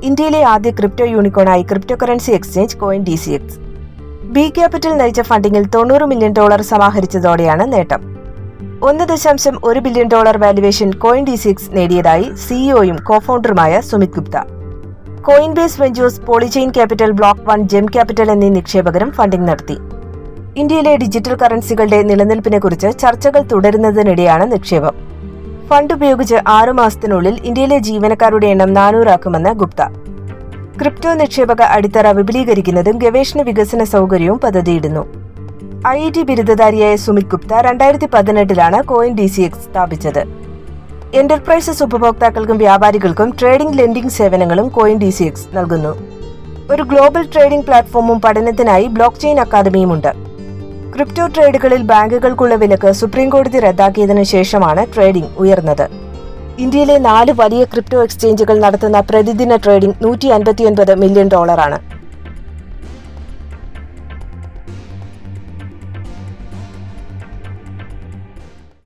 ഇന്ത്യയിലെ ആദ്യ ക്രിപ്റ്റോ യൂണിക്കോണായി crypto currency exchange CoinDCX B Capital നയിച്ച ഫണ്ടിങ്ങിൽ തൊണ്ണൂറ് മില്യൺ ഡോളർ സമാഹരിച്ചതോടെയാണ് നേട്ടം ഒന്ന് ദശാംശം ഒരു billion dollar valuation CoinDCX നേടിയതായി സിഇഒയും കോഫൗണ്ടറുമായ Sumit Gupta Coinbase Ventures Polychain Capital Block One Gem Capital എന്നീ നിക്ഷേപകരും ഫണ്ടിംഗ് നടത്തി ഇന്ത്യയിലെ ഡിജിറ്റൽ കറൻസികളുടെ നിലനിൽപ്പിനെക്കുറിച്ച് ചർച്ചകൾ തുടരുന്നതിനിടെയാണ് നിക്ഷേപം ഫണ്ട് ഉപയോഗിച്ച് ആറു മാസത്തിനുള്ളിൽ ഇന്ത്യയിലെ ജീവനക്കാരുടെ എണ്ണം നാനൂറാക്കുമെന്ന് ഗുപ്ത ക്രിപ്റ്റോ നിക്ഷേപക അടിത്തറ വിപുലീകരിക്കുന്നതും ഗവേഷണ വികസന സൗകര്യവും പദ്ധതിയിടുന്നു ഐ ഐ ടി ബിരുദധാരിയായ സുമിത് ഗുപ്ത രണ്ടായിരത്തി പതിനെട്ടിലാണ് കോയിൻ ഡി സി എക്സ് സ്ഥാപിച്ചത് എന്റർപ്രൈസസ് ഉപഭോക്താക്കൾക്കും വ്യാപാരികൾക്കും ട്രേഡിംഗ് ലെൻഡിംഗ് സേവനങ്ങളും കോയിൻ ഡി സി എക്സ് നൽകുന്നു ഒരു ഗ്ലോബൽ ട്രേഡിംഗ് പ്ലാറ്റ്ഫോമും പഠനത്തിനായി ബ്ലോക്ക് ചെയിൻ അക്കാദമിയുമുണ്ട് ക്രിപ്റ്റോ ട്രേഡുകളിൽ ബാങ്കുകൾക്കുള്ള വിലക്ക് സുപ്രീം കോടതി റദ്ദാക്കിയതിനു ശേഷമാണ് ട്രേഡിംഗ് ഉയർന്നത് ഇന്ത്യയിലെ നാല് വലിയ ക്രിപ്റ്റോ എക്സ്ചേഞ്ചുകൾ നടത്തുന്ന പ്രതിദിന ട്രേഡിംഗ് നൂറ്റി അൻപത്തിയൊൻപത് മില്യൺ ഡോളറാണ്